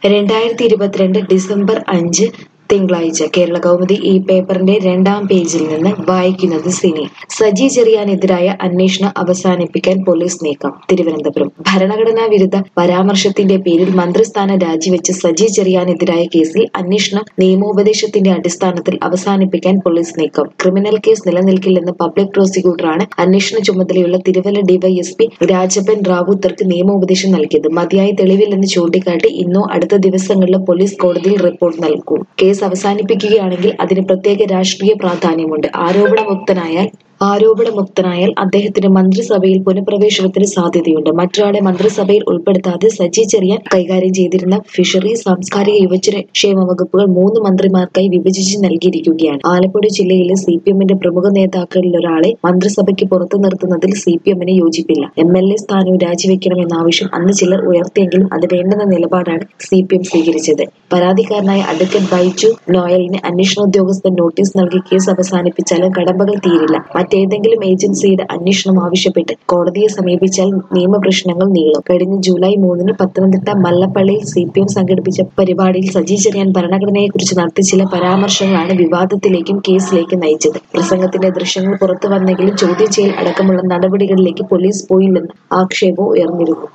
രണ്ടായിരത്തി ഇരുപത്തിരണ്ട് ഡിസംബർ അഞ്ച് തിങ്കളാഴ്ച കേരള കൗമുദി ഈ പേപ്പറിന്റെ രണ്ടാം പേജിൽ നിന്ന് വായിക്കുന്നത് സിനി സജി ചെറിയാനെതിരായ അന്വേഷണം അവസാനിപ്പിക്കാൻ പോലീസ് നീക്കം തിരുവനന്തപുരം ഭരണഘടനാ വിരുദ്ധ പരാമർശത്തിന്റെ പേരിൽ മന്ത്രിസ്ഥാനം രാജിവെച്ച സജി ചെറിയാനെതിരായ കേസിൽ അന്വേഷണം നിയമോപദേശത്തിന്റെ അടിസ്ഥാനത്തിൽ അവസാനിപ്പിക്കാൻ പോലീസ് നീക്കം ക്രിമിനൽ കേസ് നിലനിൽക്കില്ലെന്ന് പബ്ലിക് പ്രോസിക്യൂട്ടറാണ് അന്വേഷണ ചുമതലയുള്ള തിരുവല്ല ഡിവൈഎസ്പി രാജപ്പൻ റാവുത്തർക്ക് നിയമോപദേശം നൽകിയത് മതിയായ തെളിവില്ലെന്ന് ചൂണ്ടിക്കാട്ടി ഇന്നോ അടുത്ത ദിവസങ്ങളിലോ പോലീസ് കോടതിയിൽ റിപ്പോർട്ട് നൽകും കേസ് അവസാനിപ്പിക്കുകയാണെങ്കിൽ അതിന് പ്രത്യേക രാഷ്ട്രീയ പ്രാധാന്യമുണ്ട് ആരോപണമുക്തനായാൽ ആരോപണമുക്തനായാൽ അദ്ദേഹത്തിന് മന്ത്രിസഭയിൽ പുനഃപ്രവേശനത്തിന് സാധ്യതയുണ്ട് മറ്റൊരാളെ മന്ത്രിസഭയിൽ ഉൾപ്പെടുത്താതെ സജി ചെറിയാൻ കൈകാര്യം ചെയ്തിരുന്ന ഫിഷറി സാംസ്കാരിക യുവജന ക്ഷേമ വകുപ്പുകൾ മൂന്ന് മന്ത്രിമാർക്കായി വിഭജിച്ച് നൽകിയിരിക്കുകയാണ് ആലപ്പുഴ ജില്ലയിലെ സി പി എമ്മിന്റെ പ്രമുഖ നേതാക്കളിൽ ഒരാളെ മന്ത്രിസഭയ്ക്ക് പുറത്തു നിർത്തുന്നതിൽ സി പി എമ്മിന് യോജിപ്പില്ല എം എൽ എ സ്ഥാനവും രാജിവെക്കണമെന്ന ആവശ്യം അന്ന് ചിലർ ഉയർത്തിയെങ്കിലും അത് വേണ്ടെന്ന നിലപാടാണ് സി പി എം സ്വീകരിച്ചത് പരാതിക്കാരനായ അഡ്വക്കേറ്റ് ബൈജു നോയലിന് അന്വേഷണ ഉദ്യോഗസ്ഥൻ നോട്ടീസ് നൽകി കേസ് അവസാനിപ്പിച്ചാലും കടമ്പകൾ തീരില്ല മറ്റേതെങ്കിലും ഏജൻസിയുടെ അന്വേഷണം ആവശ്യപ്പെട്ട് കോടതിയെ സമീപിച്ചാൽ നിയമപ്രശ്നങ്ങൾ നീളും കഴിഞ്ഞ ജൂലൈ മൂന്നിന് പത്തനംതിട്ട മല്ലപ്പള്ളിയിൽ സി പി എം സംഘടിപ്പിച്ച പരിപാടിയിൽ സജി ചെറിയാൻ ഭരണഘടനയെക്കുറിച്ച് നടത്തിയ ചില പരാമർശങ്ങളാണ് വിവാദത്തിലേക്കും കേസിലേക്കും നയിച്ചത് പ്രസംഗത്തിന്റെ ദൃശ്യങ്ങൾ പുറത്തു വന്നെങ്കിലും ചോദ്യം ചെയ്യൽ അടക്കമുള്ള നടപടികളിലേക്ക് പോലീസ് പോയില്ലെന്ന് ആക്ഷേപം ഉയർന്നിരുന്നു